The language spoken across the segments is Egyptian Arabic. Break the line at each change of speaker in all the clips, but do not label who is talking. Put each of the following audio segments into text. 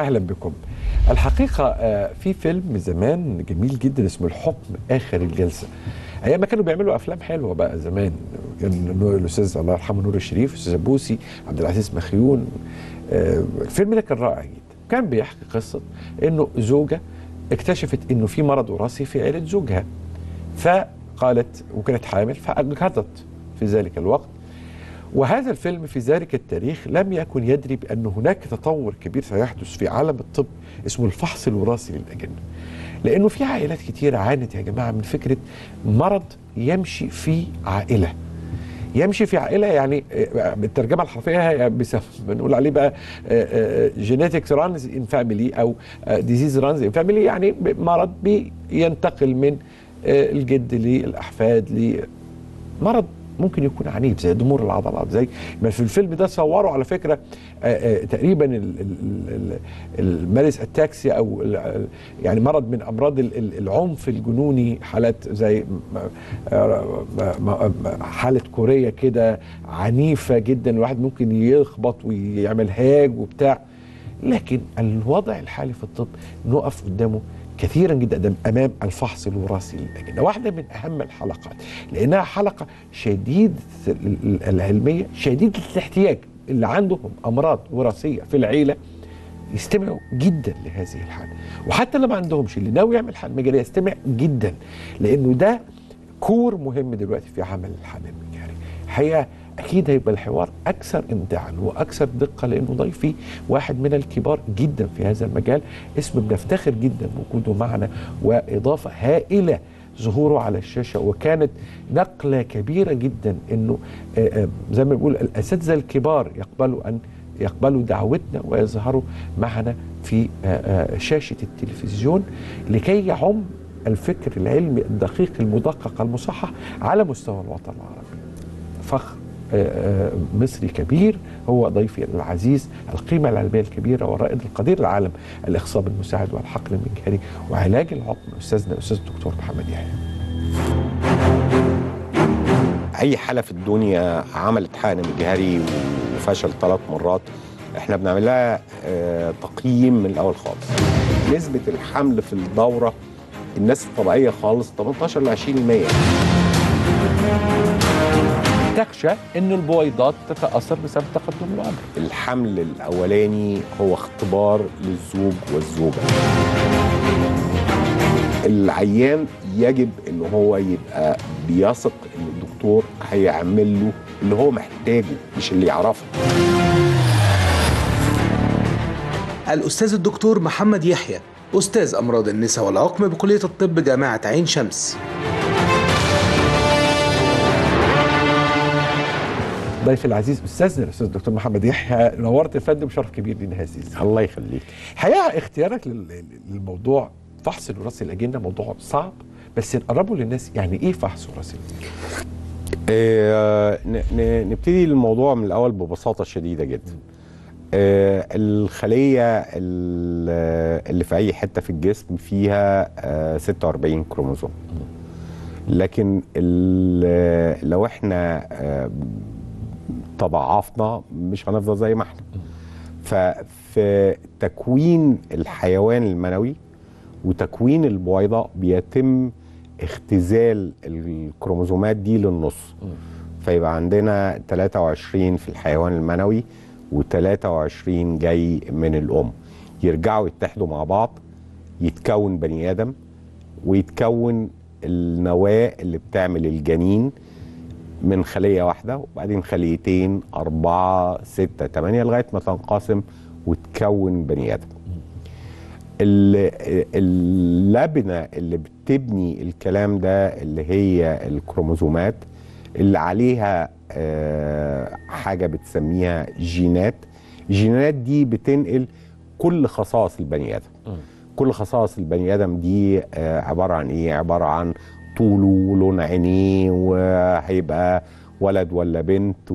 اهلا بكم الحقيقه آه، في فيلم زمان جميل جدا اسمه الحكم اخر الجلسه ايام ما كانوا بيعملوا افلام حلوه بقى زمان كان نور الاستاذ الله يرحمه نور الشريف الاستاذ بوسي عبد العزيز مخيون آه، الفيلم ده كان رائع جدا كان بيحكي قصه انه زوجه اكتشفت انه في مرض وراثي في عيله زوجها فقالت وكانت حامل فاجهضت في ذلك الوقت وهذا الفيلم في ذلك التاريخ لم يكن يدري بأن هناك تطور كبير سيحدث في عالم الطب اسمه الفحص الوراثي للأجنة لأنه في عائلات كتيرة عانت يا جماعة من فكرة مرض يمشي في عائلة يمشي في عائلة يعني آه، بالترجمة الحرفية هي بيسم- بنقول عليه بقى جينيتكس رانز ان فاميلي أو ديزيز رانز ان فاميلي يعني مرض بينتقل من آه، الجد للأحفاد لمرض ممكن يكون عنيف زي ضمور العضلات زي ما في الفيلم ده صوروا على فكره آه، آه، تقريبا ال- ال- ال- المارس اتاكسيا او ال- ال- يعني مرض من امراض ال- ال- العنف الجنوني حالات زي م- آه، م- م- حاله كوريه كده عنيفه جدا الواحد ممكن يخبط ويعمل هاج وبتاع لكن الوضع الحالي في الطب نقف قدامه كثيرا جدا امام الفحص الوراثي للاجنه واحده من اهم الحلقات لانها حلقه شديده ال- ال- العلميه شديده الاحتياج اللي عندهم امراض وراثيه في العيله يستمعوا جدا لهذه الحاله وحتى اللي ما عندهمش اللي ناوي يعمل حاله مجاريه يستمع جدا لانه ده كور مهم دلوقتي في عمل الحاله المجاري الحقيقه اكيد هيبقى الحوار اكثر امتاعا واكثر دقه لانه ضيفي واحد من الكبار جدا في هذا المجال اسم بنفتخر جدا بوجوده معنا واضافه هائله ظهوره على الشاشه وكانت نقله كبيره جدا انه آه، آه، زي ما بيقول الاساتذه الكبار يقبلوا ان يقبلوا دعوتنا ويظهروا معنا في آه، آه، شاشه التلفزيون لكي يعم الفكر العلمي الدقيق المدقق المصحح على مستوى الوطن العربي. فخر آه، آه، مصري كبير هو ضيفي العزيز القيمة العلمية الكبيرة والرائد القدير العالم الإخصاب المساعد والحقل المنكري وعلاج العقم أستاذنا الأستاذ الدكتور محمد يحيى
اي حاله في الدنيا عملت حقن مجهري وفشل ثلاث مرات احنا بنعمل لها آه، تقييم من الاول خالص نسبه الحمل في الدوره الناس الطبيعيه خالص 18 ل 20%
تخشى أن البويضات تتأثر بسبب تقدم العمر
الحمل الاولاني هو اختبار للزوج والزوجه العيان يجب ان هو يبقى بيثق ان الدكتور هيعمل له اللي هو محتاجه مش اللي يعرفه
الأستاذ الدكتور محمد يحيى أستاذ أمراض النساء والعقم بكلية الطب جامعة عين شمس
ضيفي العزيز أستاذنا الأستاذ الدكتور محمد يحيى نورت يا فندم شرف كبير لنا هذه
الله يخليك
الحقيقة اختيارك لل- للموضوع فحص الوراثي الأجنة موضوع صعب بس نقربه للناس يعني إيه فحص وراثي
آه، ن- ن- نبتدي الموضوع من الاول ببساطه شديده جدا آه، الخليه ال- اللي في اي حته في الجسم فيها آه، 46 كروموسوم لكن ال- لو احنا آه، تضاعفنا مش هنفضل زي ما احنا ففي تكوين الحيوان المنوي وتكوين البويضة بيتم اختزال الكروموزومات دي للنص فيبقى عندنا 23 في الحيوان المنوي و23 جاي من الأم يرجعوا يتحدوا مع بعض يتكون بني آدم ويتكون النواة اللي بتعمل الجنين من خلية واحدة وبعدين خليتين أربعة ستة تمانية لغاية ما تنقسم وتكون بني آدم ال- اللبنة اللي بتبني الكلام ده اللي هي الكروموزومات اللي عليها آه، حاجة بتسميها جينات الجينات دي بتنقل كل خصائص البني آدم كل خصائص البني آدم دي آه، عبارة عن إيه عبارة عن طوله ولون عينيه وهيبقى ولد ولا بنت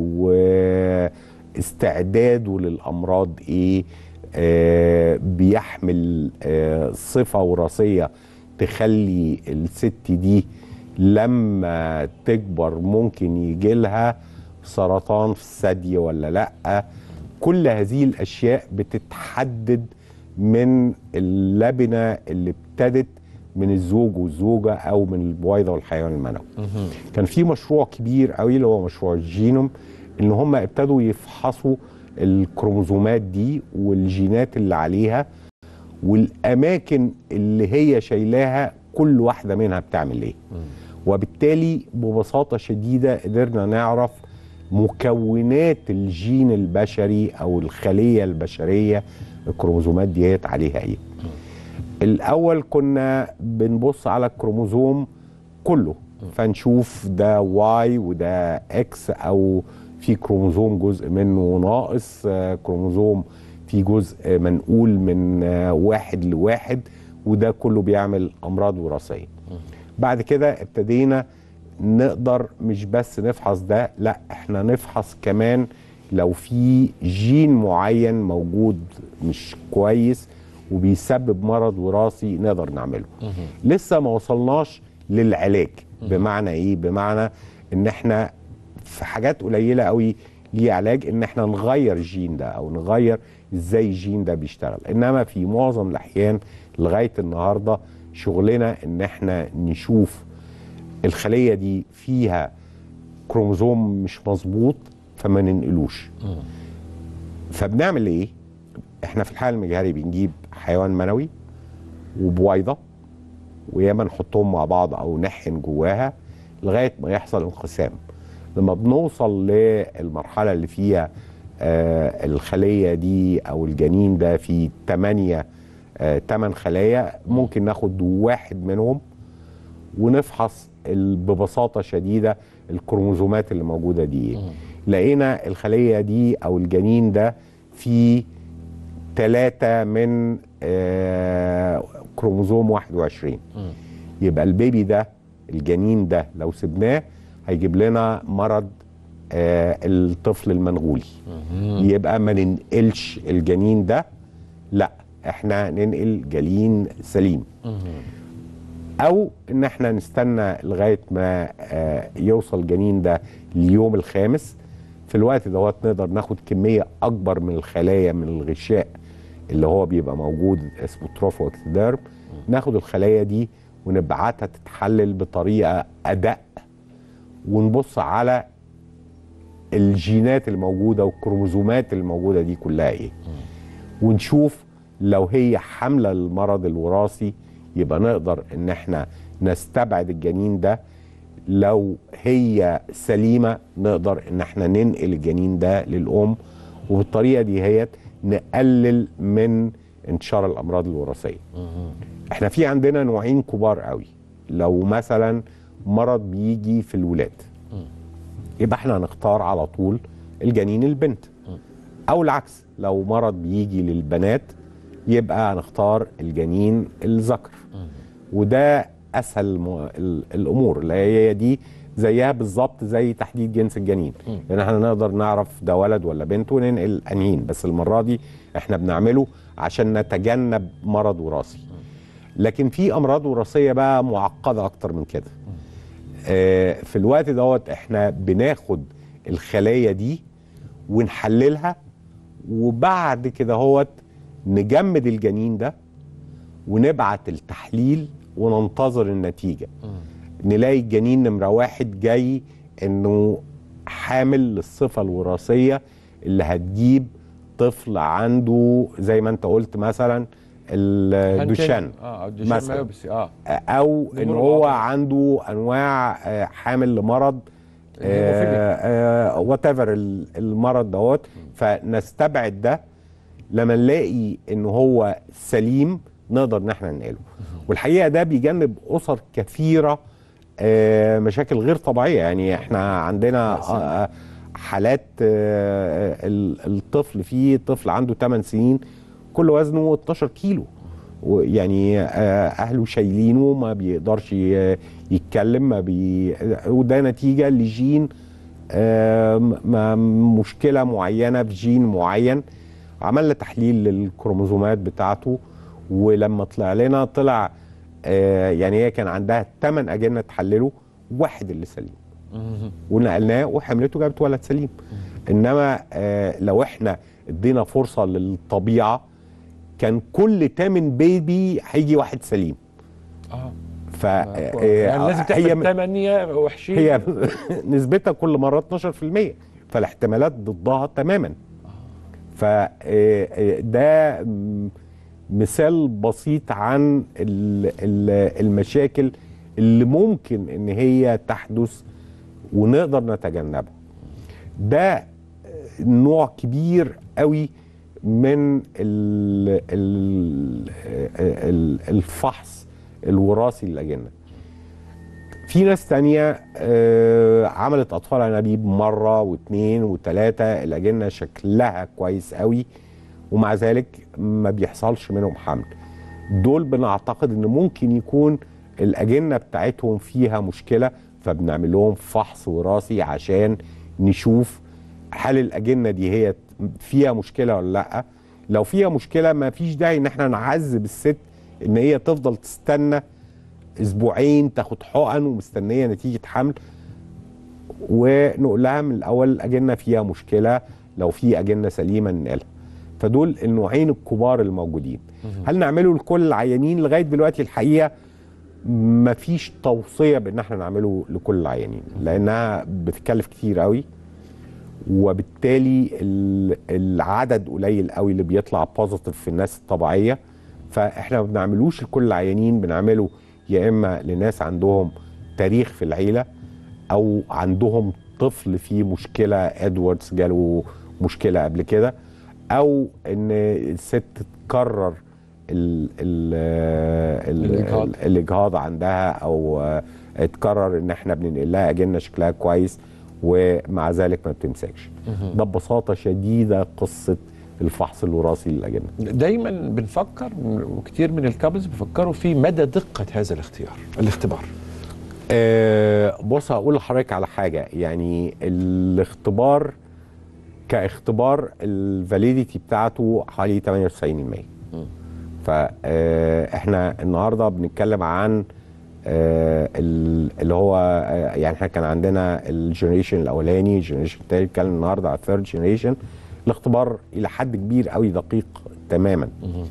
واستعداده للأمراض إيه آه، بيحمل آه، صفة وراثية تخلي الست دي لما تكبر ممكن يجي لها سرطان في الثدي ولا لا كل هذه الاشياء بتتحدد من اللبنه اللي ابتدت من الزوج والزوجه او من البويضه والحيوان المنوي كان في مشروع كبير قوي اللي هو مشروع الجينوم ان هم ابتدوا يفحصوا الكروموزومات دي والجينات اللي عليها والاماكن اللي هي شايلاها كل واحده منها بتعمل ايه وبالتالي ببساطه شديده قدرنا نعرف مكونات الجين البشري او الخليه البشريه الكروموزومات ديت عليها ايه الاول كنا بنبص على الكروموزوم كله فنشوف ده واي وده اكس او في كروموزوم جزء منه ناقص آه، كروموزوم في جزء منقول من آه، واحد لواحد وده كله بيعمل امراض وراثيه بعد كده ابتدينا نقدر مش بس نفحص ده لا احنا نفحص كمان لو في جين معين موجود مش كويس وبيسبب مرض وراثي نقدر نعمله لسه ما وصلناش للعلاج بمعنى ايه بمعنى ان احنا في حاجات قليله قوي ليه علاج ان احنا نغير الجين ده او نغير ازاي الجين ده بيشتغل انما في معظم الاحيان لغايه النهارده شغلنا ان احنا نشوف الخليه دي فيها كروموزوم مش مظبوط فما ننقلوش فبنعمل ايه احنا في الحال المجهري بنجيب حيوان منوي وبويضه وياما نحطهم مع بعض او نحن جواها لغايه ما يحصل انقسام لما بنوصل للمرحله اللي فيها آه الخليه دي او الجنين ده في 8 آه 8 خلايا ممكن ناخد واحد منهم ونفحص ال- ببساطه شديده الكروموزومات اللي موجوده دي ايه لقينا الخليه دي او الجنين ده في ثلاثة من آه كروموزوم 21 يبقى البيبي ده الجنين ده لو سبناه هيجيب لنا مرض آه الطفل المنغولي يبقى ما ننقلش الجنين ده لا احنا ننقل جنين سليم او ان احنا نستنى لغايه ما آه، يوصل الجنين ده اليوم الخامس في الوقت دوت نقدر ناخد كميه اكبر من الخلايا من الغشاء اللي هو بيبقى موجود اسمه تروفو اكتيديرم ناخد الخلايا دي ونبعتها تتحلل بطريقه ادق ونبص على الجينات الموجوده والكروموزومات الموجوده دي كلها ايه ونشوف لو هي حامله المرض الوراثي يبقى نقدر ان احنا نستبعد الجنين ده لو هي سليمه نقدر ان احنا ننقل الجنين ده للام وبالطريقه دي هي نقلل من انتشار الامراض الوراثيه احنا في عندنا نوعين كبار قوي لو مثلا مرض بيجي في الولاد يبقى احنا هنختار على طول الجنين البنت او العكس لو مرض بيجي للبنات يبقى هنختار الجنين الذكر وده اسهل الم- ال- الامور اللي هي دي زيها بالظبط زي تحديد جنس الجنين لان احنا نقدر نعرف ده ولد ولا بنت وننقل انهين بس المره دي احنا بنعمله عشان نتجنب مرض وراثي لكن في امراض وراثيه بقى معقده اكتر من كده آه، في الوقت دوت احنا بناخد الخلايا دي ونحللها وبعد كده هوت نجمد الجنين ده ونبعت التحليل وننتظر النتيجة نلاقي الجنين نمرة واحد جاي انه حامل للصفة الوراثية اللي هتجيب طفل عنده زي ما انت قلت مثلا الدوشان
اه الدوشان
مثلاً.
مايوبسي اه
او ان
نمور
هو
العضلة.
عنده انواع آه، حامل لمرض
الهيموفيليا.
وات ايفر المرض دوت فنستبعد ده لما نلاقي ان هو سليم نقدر ان احنا ننقله والحقيقه ده بيجنب اسر كثيره آه، مشاكل غير طبيعيه يعني احنا عندنا آه، حالات آه، ال- الطفل فيه طفل عنده 8 سنين كل وزنه 12 كيلو ويعني آه، اهله شايلينه ما بيقدرش ي- يتكلم ما بي وده نتيجه لجين آه، م- م- مشكله معينه في جين معين عملنا تحليل للكروموزومات بتاعته ولما طلع لنا طلع آه، يعني هي كان عندها 8 اجنه تحللوا واحد اللي سليم ونقلناه وحملته جابت ولد سليم انما آه، لو احنا ادينا فرصه للطبيعه كان كل تامن بيبي هيجي واحد سليم
اه
ف
يعني لازم
هي
تحسب 8 وحشين
هي نسبتها كل مره 12% فالاحتمالات ضدها تماما فده مثال بسيط عن ال- ال- المشاكل اللي ممكن ان هي تحدث ونقدر نتجنبها ده نوع كبير قوي من ال ال ال الفحص الوراثي للاجنه في ناس تانية آه، عملت أطفال أنابيب مرة واثنين وثلاثة الأجنة شكلها كويس قوي ومع ذلك ما بيحصلش منهم حمل دول بنعتقد ان ممكن يكون الأجنة بتاعتهم فيها مشكلة فبنعمل لهم فحص وراثي عشان نشوف هل الأجنة دي هي فيها مشكلة ولا لأ لو فيها مشكلة ما فيش داعي ان احنا نعذب الست ان هي تفضل تستنى اسبوعين تاخد حقن ومستنيه نتيجه حمل ونقول لها من الاول الاجنه فيها مشكله لو في اجنه سليمه ننقلها فدول النوعين الكبار الموجودين هل نعمله لكل العيانين لغايه دلوقتي الحقيقه مفيش توصيه بان احنا نعمله لكل العيانين لانها بتكلف كتير قوي وبالتالي ال- العدد قليل قوي اللي بيطلع بوزيتيف في الناس الطبيعيه فاحنا ما بنعملوش لكل العيانين بنعمله يا اما لناس عندهم تاريخ في العيله او عندهم طفل فيه مشكله ادواردز جاله مشكله قبل كده او ان الست تكرر ال ال ال
الإجهاض.
ال- الاجهاض عندها او آه، تكرر ان احنا بننقل لها اجنه شكلها كويس ومع ذلك ما بتمسكش ده ببساطه شديده قصه الفحص الوراثي للاجنه
دايما بنفكر وكتير من الكابلز بيفكروا في مدى دقه هذا الاختيار الاختبار
أه بص هقول لحضرتك على حاجه يعني الاختبار كاختبار الفاليديتي بتاعته حوالي 98% فاحنا النهارده بنتكلم عن آه، ال- اللي هو آه، يعني احنا كان عندنا الجنريشن الاولاني الجنريشن الثاني بنتكلم النهارده على الثيرد جنريشن الاختبار الى حد كبير قوي دقيق تماما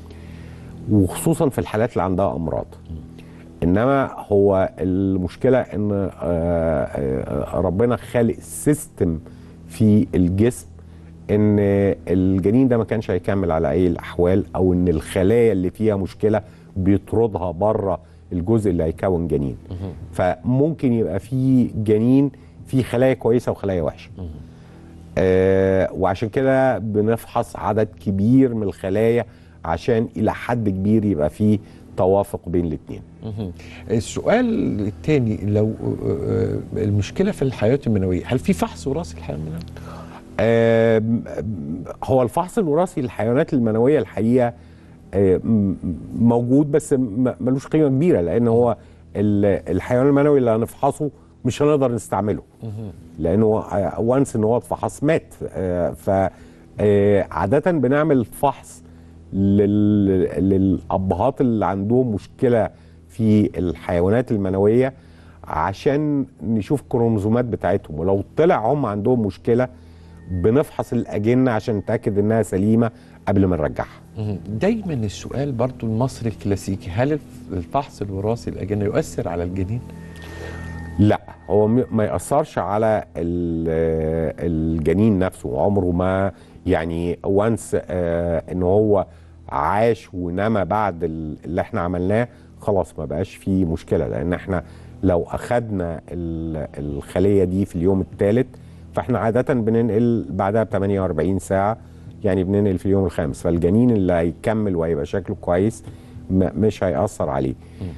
وخصوصا في الحالات اللي عندها امراض انما هو المشكله ان آه، آه، ربنا خالق سيستم في الجسم ان الجنين ده ما كانش هيكمل على اي الاحوال او ان الخلايا اللي فيها مشكله بيطردها بره الجزء اللي هيكون جنين فممكن يبقى في جنين فيه خلايا كويسه وخلايا وحشه آه وعشان كده بنفحص عدد كبير من الخلايا عشان الى حد كبير يبقى فيه توافق بين الاثنين
السؤال الثاني لو آه، المشكله في الحياه المنويه هل في فحص وراثي للحياه المنويه؟
آم، هو الفحص الوراثي للحيوانات المنويه الحقيقه آه، م- موجود بس م- ملوش قيمه كبيره لان هو ال- الحيوان المنوي اللي هنفحصه مش هنقدر نستعمله لانه وانس ان هو اتفحص مات آه، ف آه، عاده بنعمل فحص لل- للابهات اللي عندهم مشكله في الحيوانات المنويه عشان نشوف الكروموزومات بتاعتهم ولو طلع هم عندهم مشكله بنفحص الاجنه عشان نتاكد انها سليمه قبل ما نرجعها
دايما السؤال برضو المصري الكلاسيكي هل الف- الفحص الوراثي الاجنه يؤثر على الجنين؟
لا هو م- ما ياثرش على ال- الجنين نفسه عمره ما يعني وانس ان هو عاش ونما بعد ال- اللي احنا عملناه خلاص ما بقاش فيه مشكله لان احنا لو اخدنا ال- الخليه دي في اليوم الثالث فاحنا عاده بننقل بعدها ب 48 ساعه يعني بننقل في اليوم الخامس فالجنين اللي هيكمل وهيبقى شكله كويس م- مش هيأثر عليه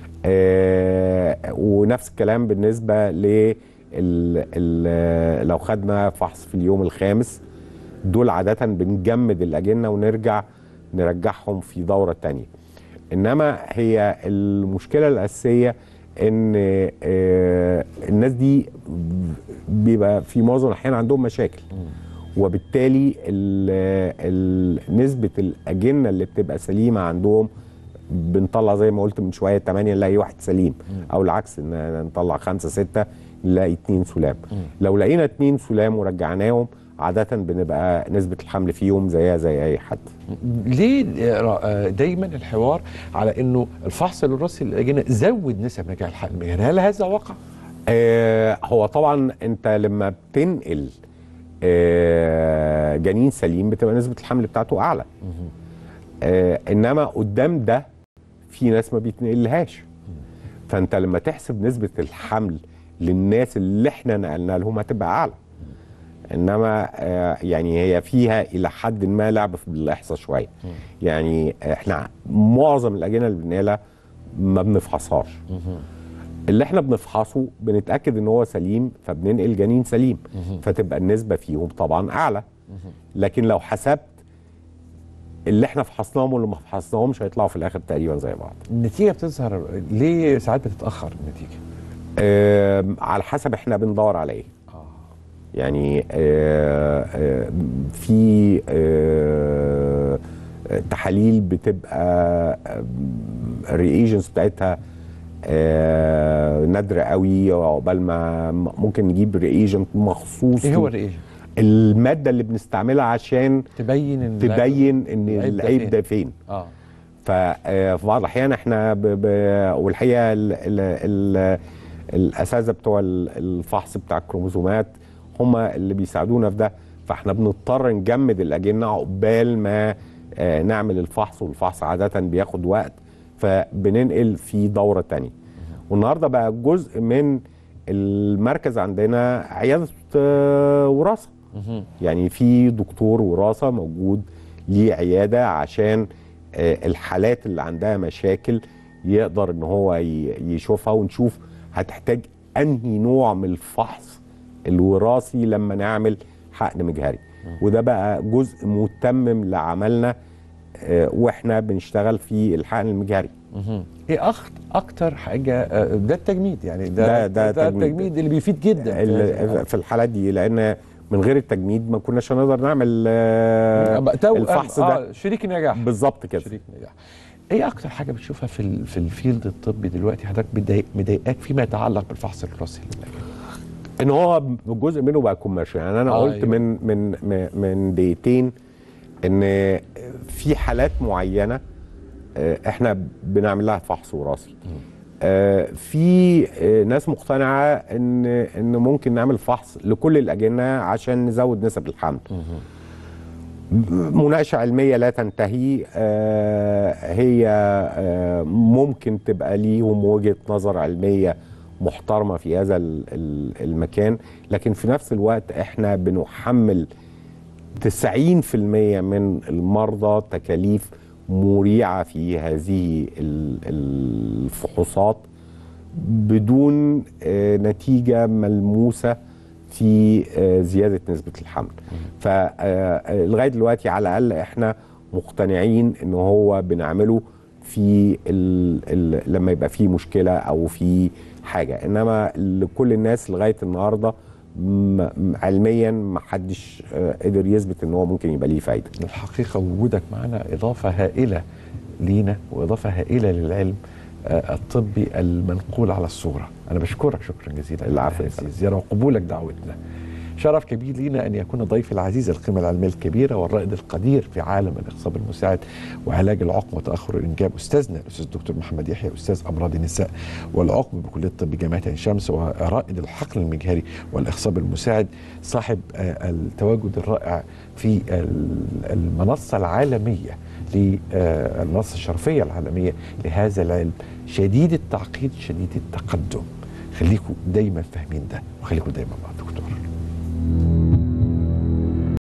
آه ونفس الكلام بالنسبة ل ال- ال- لو خدنا فحص في اليوم الخامس دول عادة بنجمد الأجنة ونرجع نرجعهم في دورة تانية إنما هي المشكلة الأساسية إن آه الناس دي بيبقى في معظم الأحيان عندهم مشاكل وبالتالي ال- ال- نسبة الأجنة اللي بتبقى سليمة عندهم بنطلع زي ما قلت من شوية 8 نلاقي واحد سليم أو العكس إن نطلع خمسة ستة نلاقي اتنين سلام لو لقينا اتنين سلام ورجعناهم عاده بنبقى نسبه الحمل فيهم زيها زي اي حد
ليه آه، دايما الحوار على انه الفحص الوراثي للاجنه زود نسب نجاح الحقن المجهري هل هذا واقع؟
آه هو طبعا انت لما بتنقل آه جنين سليم بتبقى نسبه الحمل بتاعته اعلى آه انما قدام ده في ناس ما بيتنقلهاش فانت لما تحسب نسبه الحمل للناس اللي احنا نقلنا لهم هتبقى اعلى انما آه يعني هي فيها الى حد ما لعب في بالاحصاء شويه يعني احنا معظم الاجنه اللي بننقلها ما بنفحصهاش اللي احنا بنفحصه بنتاكد ان هو سليم فبننقل جنين سليم فتبقى النسبه فيهم طبعا اعلى لكن لو حسبت اللي احنا فحصناهم واللي ما فحصناهمش هيطلعوا في الاخر تقريبا زي بعض
النتيجه بتظهر ليه ساعات بتتاخر النتيجه؟
آه على حسب احنا بندور على ايه
آه.
يعني آه آه في آه تحاليل بتبقى الرياجنتس بتاعتها آه نادره قوي عقبال ما ممكن نجيب رياجنت مخصوص
ايه هو الرياجنت؟
الماده اللي بنستعملها عشان
تبين ان
تبين ان
العيب ده
العيب
فين؟
ده فين
اه
ففي بعض الاحيان احنا ب... ب... والحقيقه ال... ال... ال... الاساتذه بتوع ال- الفحص بتاع الكروموسومات هم اللي بيساعدونا في ده فاحنا بنضطر نجمد الاجنه عقبال ما آه، نعمل الفحص والفحص عاده بياخد وقت فبننقل في دوره تانية والنهارده بقى جزء من المركز عندنا عياده آه، وراثه يعني في دكتور وراثه موجود ليه عياده عشان آه، الحالات اللي عندها مشاكل يقدر ان هو ي- يشوفها ونشوف هتحتاج انهي نوع من الفحص الوراثي لما نعمل حقن مجهري وده بقى جزء متمم لعملنا آه، واحنا بنشتغل في الحقن المجهري
ايه أخت اكتر حاجه آه، ده التجميد يعني ده
ده- ده
ده
تجميد.
التجميد اللي بيفيد جدا
ال- في الحالات دي لان من غير التجميد ما كناش هنقدر نعمل آه،
أبقى تو-
الفحص
آه
ده
شريك نجاح
بالظبط كده
شريك نجاح ايه اكتر حاجه بتشوفها في ال- في الفيلد الطبي دلوقتي حضرتك بتضايق- مضايقاك فيما يتعلق بالفحص الوراثي للأجنة؟
ان هو جزء منه بقى كوميرشال يعني انا
آه،
قلت
أيوة.
من من من- من دقيقتين ان في حالات معينه آه، احنا بنعمل لها فحص وراثي آه، في آه، ناس مقتنعه ان ان ممكن نعمل فحص لكل الاجنه عشان نزود نسب الحمل مناقشه علميه لا تنتهي آه، هي آه، ممكن تبقى ليهم وجهه نظر علميه محترمه في هذا ال- ال- المكان لكن في نفس الوقت احنا بنحمل 90% من المرضى تكاليف مريعه في هذه ال- الفحوصات بدون آه، نتيجه ملموسه في آه، زياده نسبه الحمل فلغايه دلوقتي على الاقل احنا مقتنعين ان هو بنعمله في ال ال لما يبقى في مشكله او في حاجه انما لكل الناس لغايه النهارده م- م- علميا ما حدش آه، قدر يثبت ان هو ممكن يبقى ليه فايده
الحقيقه وجودك معنا اضافه هائله لينا واضافه هائله للعلم آه، الطبي المنقول على الصوره انا بشكرك شكرا جزيلا
العفو
على
يا
هذه
فندم.
الزياره وقبولك دعوتنا شرف كبير لينا ان يكون ضيفي العزيز القيمه العلميه الكبيره والرائد القدير في عالم الاخصاب المساعد وعلاج العقم وتاخر الانجاب استاذنا الاستاذ الدكتور محمد يحيى استاذ امراض النساء والعقم بكليه الطب جامعه عين شمس ورائد الحقن المجهري والاخصاب المساعد صاحب آه، التواجد الرائع في ال- المنصه العالميه للمنصه الشرفيه العالميه لهذا العلم شديد التعقيد شديد التقدم خليكم دايما فاهمين ده وخليكم دايما مع الدكتور